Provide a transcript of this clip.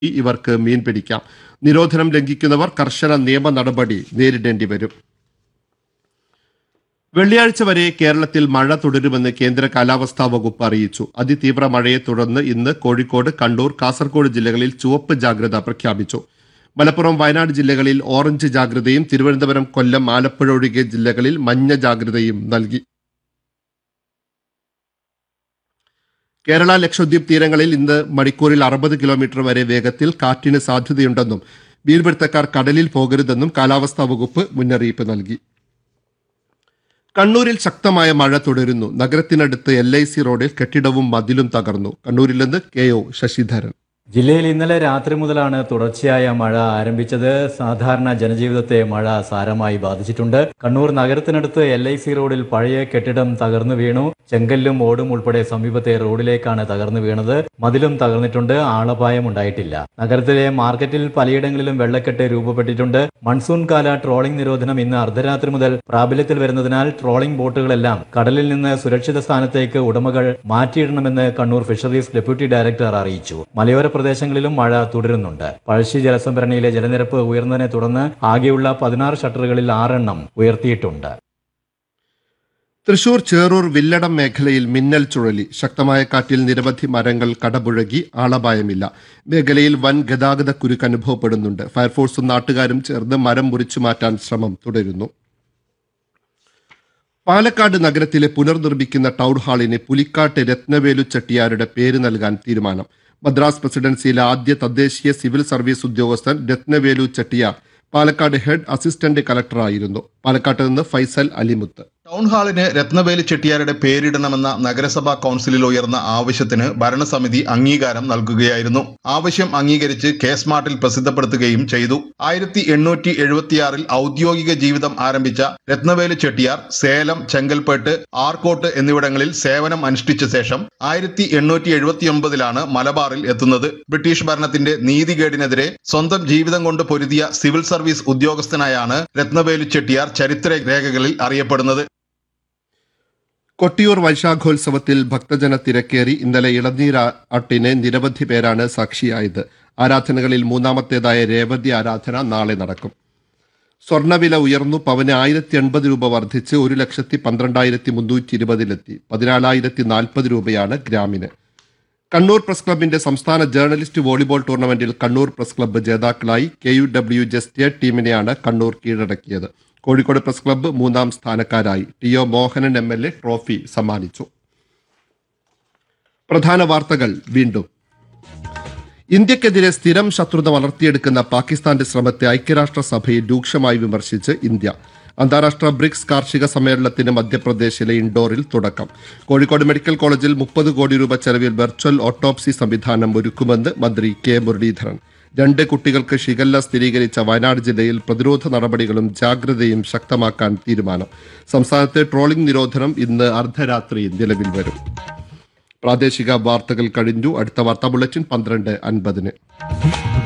ഇവർക്ക് മീൻ പിടിക്കാം നിരോധനം ലംഘിക്കുന്നവർ കർശന നിയമ നടപടി നേരിടേണ്ടി വരും വെള്ളിയാഴ്ച വരെ കേരളത്തിൽ മഴ തുടരുമെന്ന് കേന്ദ്ര കാലാവസ്ഥാ വകുപ്പ് അറിയിച്ചു അതിതീവ്ര മഴയെ തുടർന്ന് ഇന്ന് കോഴിക്കോട് കണ്ണൂർ കാസർഗോഡ് ജില്ലകളിൽ ചുവപ്പ് ജാഗ്രത പ്രഖ്യാപിച്ചു മലപ്പുറം വയനാട് ജില്ലകളിൽ ഓറഞ്ച് ജാഗ്രതയും തിരുവനന്തപുരം കൊല്ലം ആലപ്പുഴ ഒഴികെ ജില്ലകളിൽ മഞ്ഞ ജാഗ്രതയും നൽകി കേരള ലക്ഷദ്വീപ് തീരങ്ങളിൽ ഇന്ന് മണിക്കൂറിൽ അറുപത് കിലോമീറ്റർ വരെ വേഗത്തിൽ കാറ്റിന് സാധ്യതയുണ്ടെന്നും മീൻപിടുത്തക്കാർ കടലിൽ പോകരുതെന്നും കാലാവസ്ഥാ വകുപ്പ് മുന്നറിയിപ്പ് നൽകി കണ്ണൂരിൽ ശക്തമായ മഴ തുടരുന്നു നഗരത്തിനടുത്ത് എൽ ഐ സി റോഡിൽ കെട്ടിടവും മതിലും തകർന്നു കണ്ണൂരിൽ നിന്ന് കെ ഒ ശശിധരൻ ജില്ലയിൽ ഇന്നലെ രാത്രി മുതലാണ് തുടർച്ചയായ മഴ ആരംഭിച്ചത് സാധാരണ ജനജീവിതത്തെ മഴ സാരമായി ബാധിച്ചിട്ടുണ്ട് കണ്ണൂർ നഗരത്തിനടുത്ത് എൽ ഐ സി റോഡിൽ പഴയ കെട്ടിടം തകർന്നു വീണു ചെങ്കല്ലും ഓടും ഉൾപ്പെടെ സമീപത്തെ റോഡിലേക്കാണ് തകർന്നു വീണത് മതിലും തകർന്നിട്ടുണ്ട് ആളപായം ഉണ്ടായിട്ടില്ല നഗരത്തിലെ മാർക്കറ്റിൽ പലയിടങ്ങളിലും വെള്ളക്കെട്ട് രൂപപ്പെട്ടിട്ടുണ്ട് മൺസൂൺ കാല ട്രോളിംഗ് നിരോധനം ഇന്ന് അർദ്ധരാത്രി മുതൽ പ്രാബല്യത്തിൽ വരുന്നതിനാൽ ട്രോളിംഗ് ബോട്ടുകളെല്ലാം കടലിൽ നിന്ന് സുരക്ഷിത സ്ഥാനത്തേക്ക് ഉടമകൾ മാറ്റിയിടണമെന്ന് കണ്ണൂർ ഫിഷറീസ് ഡെപ്യൂട്ടി ഡയറക്ടർ അറിയിച്ചു മലയോര പ്രദേശങ്ങളിലും മഴ തുടരുന്നുണ്ട് പഴശ്ശി ജലസംഭരണിയിലെ ജലനിരപ്പ് ഉയർന്നതിനെ തുടർന്ന് ആകെയുള്ള പതിനാറ് ഷട്ടറുകളിൽ ആറെണ്ണം ഉയർത്തിയിട്ടുണ്ട് തൃശൂർ ചേറൂർ വില്ലടം മേഖലയിൽ മിന്നൽ ചുഴലി ശക്തമായ കാറ്റിൽ നിരവധി മരങ്ങൾ കടപുഴകി ആളപായമില്ല മേഖലയിൽ വൻ ഗതാഗത കുരുക്ക് അനുഭവപ്പെടുന്നുണ്ട് ഫയർഫോഴ്സും നാട്ടുകാരും ചേർന്ന് മരം മുറിച്ചു മാറ്റാൻ ശ്രമം തുടരുന്നു പാലക്കാട് നഗരത്തിലെ പുനർനിർമ്മിക്കുന്ന ടൗൺ ഹാളിന് പുലിക്കാട്ട് രത്നവേലു ചെട്ടിയാരുടെ പേര് നൽകാൻ തീരുമാനം മദ്രാസ് പ്രസിഡൻസിയിലെ ആദ്യ തദ്ദേശീയ സിവിൽ സർവീസ് ഉദ്യോഗസ്ഥൻ രത്നവേലു ചെട്ടിയാർ പാലക്കാട് ഹെഡ് അസിസ്റ്റന്റ് കലക്ടറായിരുന്നു പാലക്കാട്ട് നിന്ന് ഫൈസൽ അലിമുത്ത് ടൗൺ ഹാളിന് രത്നവേലി ചെട്ടിയാരുടെ പേരിടണമെന്ന നഗരസഭാ കൗൺസിലിൽ ഉയർന്ന ആവശ്യത്തിന് ഭരണസമിതി അംഗീകാരം നൽകുകയായിരുന്നു ആവശ്യം അംഗീകരിച്ച് കെ സ്മാർട്ടിൽ പ്രസിദ്ധപ്പെടുത്തുകയും ചെയ്തു ആയിരത്തി എണ്ണൂറ്റി എഴുപത്തിയാറിൽ ഔദ്യോഗിക ജീവിതം ആരംഭിച്ച രത്നവേലി ചെട്ടിയാർ സേലം ചെങ്കൽപ്പേട്ട് ആർക്കോട്ട് എന്നിവിടങ്ങളിൽ സേവനം അനുഷ്ഠിച്ച ശേഷം ആയിരത്തി എണ്ണൂറ്റി എഴുപത്തിയൊമ്പതിലാണ് മലബാറിൽ എത്തുന്നത് ബ്രിട്ടീഷ് ഭരണത്തിന്റെ നീതികേടിനെതിരെ സ്വന്തം ജീവിതം കൊണ്ട് പൊരുതിയ സിവിൽ സർവീസ് ഉദ്യോഗസ്ഥനായാണ് രത്നവേലു ചെട്ടിയാർ ചരിത്ര രേഖകളിൽ അറിയപ്പെടുന്നത് കൊട്ടിയൂർ വൈശാഖോത്സവത്തിൽ ഭക്തജന തിരക്കേറി ഇന്നലെ ഇളനീരാട്ടിന് നിരവധി പേരാണ് സാക്ഷിയായത് ആരാധനകളിൽ മൂന്നാമത്തേതായ രേവതി ആരാധന നാളെ നടക്കും സ്വർണ്ണവില ഉയർന്നു പവന് ആയിരത്തി എൺപത് രൂപ വർദ്ധിച്ച് ഒരു ലക്ഷത്തി പന്ത്രണ്ടായിരത്തി മുന്നൂറ്റി ഇരുപതിലെത്തി പതിനാലായിരത്തി നാൽപ്പത് രൂപയാണ് ഗ്രാമിന് കണ്ണൂർ പ്രസ് ക്ലബിന്റെ സംസ്ഥാന ജേർണലിസ്റ്റ് വോളിബോൾ ടൂർണമെന്റിൽ കണ്ണൂർ പ്രസ് ക്ലബ്ബ് ജേതാക്കളായി K U W J state ടീമിനെയാണ് കണ്ണൂർ കീഴടക്കിയത് കോഴിക്കോട് പ്രസ് ക്ലബ്ബ് മൂന്നാം സ്ഥാനക്കാരായി T O Mohanan M L A trophy സമ്മാനിച്ചു പ്രധാന വാർത്തകൾ വീണ്ടും ഇന്ത്യക്കെതിരെ സ്ഥിരം ശത്രുത വളർത്തിയെടുക്കുന്ന പാകിസ്ഥാന്റെ ശ്രമത്തെ ഐക്യരാഷ്ട്രസഭയിൽ രൂക്ഷമായി വിമർശിച്ച് ഇന്ത്യ അന്താരാഷ്ട്ര ബ്രിക്സ് കാർഷിക സമ്മേളനത്തിന് മധ്യപ്രദേശിലെ ഇൻഡോറിൽ തുടക്കം കോഴിക്കോട് മെഡിക്കൽ കോളേജിൽ മുപ്പത് കോടി രൂപ ചെലവിൽ വെർച്വൽ ഓട്ടോപ്സി സംവിധാനം ഒരുക്കുമെന്ന് മന്ത്രി കെ മുരളീധരൻ രണ്ട് കുട്ടികൾക്ക് ഷിഗല്ല സ്ഥിരീകരിച്ച വയനാട് ജില്ലയിൽ പ്രതിരോധ നടപടികളും ജാഗ്രതയും ശക്തമാക്കാൻ തീരുമാനം സംസ്ഥാനത്ത് ട്രോളിംഗ് നിരോധനം ഇന്ന് അർദ്ധരാത്രി നിലവിൽ വരും പ്രാദേശിക വാർത്തകൾ കഴിഞ്ഞു അടുത്ത വാർത്താ ബുള്ളറ്റിൻ പന്ത്രണ്ട് അൻപതിന്